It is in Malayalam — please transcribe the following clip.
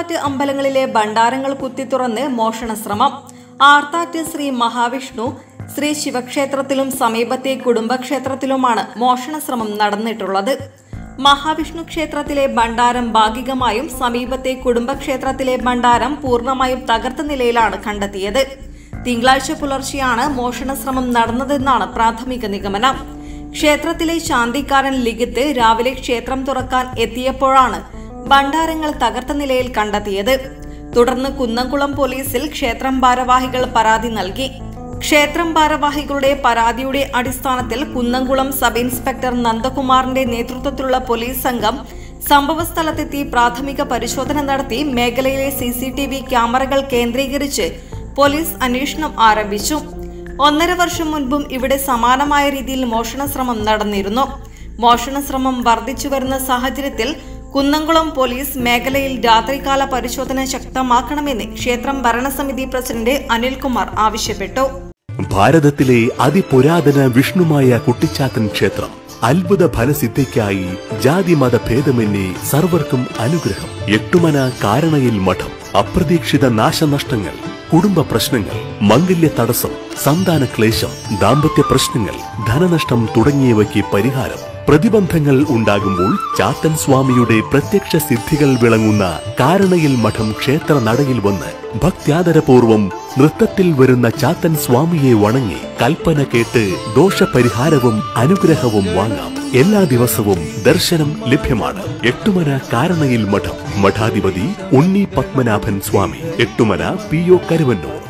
ആർത്താറ്റ് അമ്പലങ്ങളിലെ ഭണ്ഡാരങ്ങൾ കുത്തിത്തുറന്ന് മോഷണ ശ്രമം ആർത്താറ്റ് ശ്രീ മഹാവിഷ്ണു ശ്രീ ശിവക്ഷേത്രത്തിലും സമീപത്തെ കുടുംബക്ഷേത്രത്തിലുമാണ് മോഷണ ശ്രമം നടന്നിട്ടുള്ളത് മഹാവിഷ്ണു ക്ഷേത്രത്തിലെ ഭണ്ഡാരം ഭാഗികമായും സമീപത്തെ കുടുംബക്ഷേത്രത്തിലെ ഭണ്ഡാരം പൂർണ്ണമായും തകർത്ത നിലയിലാണ് കണ്ടെത്തിയത് തിങ്കളാഴ്ച പുലർച്ചെയാണ് മോഷണ ശ്രമം നടന്നതെന്നാണ് പ്രാഥമിക നിഗമനം ക്ഷേത്രത്തിലെ ശാന്തിക്കാരൻ ലിഖിത്ത് രാവിലെ ക്ഷേത്രം തുറക്കാൻ എത്തിയപ്പോഴാണ് ഭണ്ഡാരങ്ങൾ തകർത്ത നിലയിൽ കണ്ടെത്തിയത് തുടർന്ന് കുന്നംകുളം പോലീസിൽ ക്ഷേത്രം ഭാരവാഹികൾ പരാതി നൽകി ക്ഷേത്രം ഭാരവാഹികളുടെ പരാതിയുടെ അടിസ്ഥാനത്തിൽ കുന്നംകുളം സബ് ഇൻസ്പെക്ടർ നന്ദകുമാറിന്റെ നേതൃത്വത്തിലുള്ള പോലീസ് സംഘം സംഭവസ്ഥലത്തെത്തി പ്രാഥമിക പരിശോധന നടത്തി മേഖലയിലെ സി സി ടി വി ക്യാമറകൾ കേന്ദ്രീകരിച്ച് പോലീസ് അന്വേഷണം ആരംഭിച്ചു ഒന്നര വർഷം മുൻപും ഇവിടെ സമാനമായ രീതിയിൽ മോഷണ ശ്രമം നടന്നിരുന്നു മോഷണ ശ്രമം വർദ്ധിച്ചു വരുന്ന സാഹചര്യത്തിൽ കുന്നംകുളം പോലീസ് മേഖലയിൽ രാത്രികാല പരിശോധന ശക്തമാക്കണമെന്ന് ക്ഷേത്രം ഭരണസമിതി പ്രസിഡന്റ് അനിൽകുമാർ ആവശ്യപ്പെട്ടു ഭാരതത്തിലെ അതിപുരാതന വിഷ്ണുമായ കുട്ടിച്ചാത്തൻ ക്ഷേത്രം അത്ഭുത ഫലസിദ്ധിക്കായി ജാതിമത ഭേദമന്യേ സർവർക്കും അനുഗ്രഹം എട്ടുമന കാരണയിൽ മഠം അപ്രതീക്ഷിത നാശനഷ്ടങ്ങൾ കുടുംബ പ്രശ്നങ്ങൾ മംഗല്യ തടസ്സം സന്താന ക്ലേശം ദാമ്പത്യ പ്രശ്നങ്ങൾ ധനനഷ്ടം തുടങ്ങിയവയ്ക്ക് പരിഹാരം പ്രതിബന്ധങ്ങൾ ഉണ്ടാകുമ്പോൾ ചാത്തൻ സ്വാമിയുടെ പ്രത്യക്ഷ സിദ്ധികൾ വിളങ്ങുന്ന കാരണയിൽ മഠം ക്ഷേത്ര നടയിൽ വന്ന് ഭക്ത്യാദരപൂർവം നൃത്തത്തിൽ വരുന്ന ചാത്തൻ സ്വാമിയെ വണങ്ങി കൽപ്പന കേട്ട് ദോഷപരിഹാരവും അനുഗ്രഹവും വാങ്ങാം എല്ലാ ദിവസവും ദർശനം ലഭ്യമാണ് എട്ടുമന കാരണയിൽ മഠം മഠാധിപതി ഉണ്ണി പത്മനാഭൻ സ്വാമി എട്ടുമന പി ഒ കരുവന്നൂർ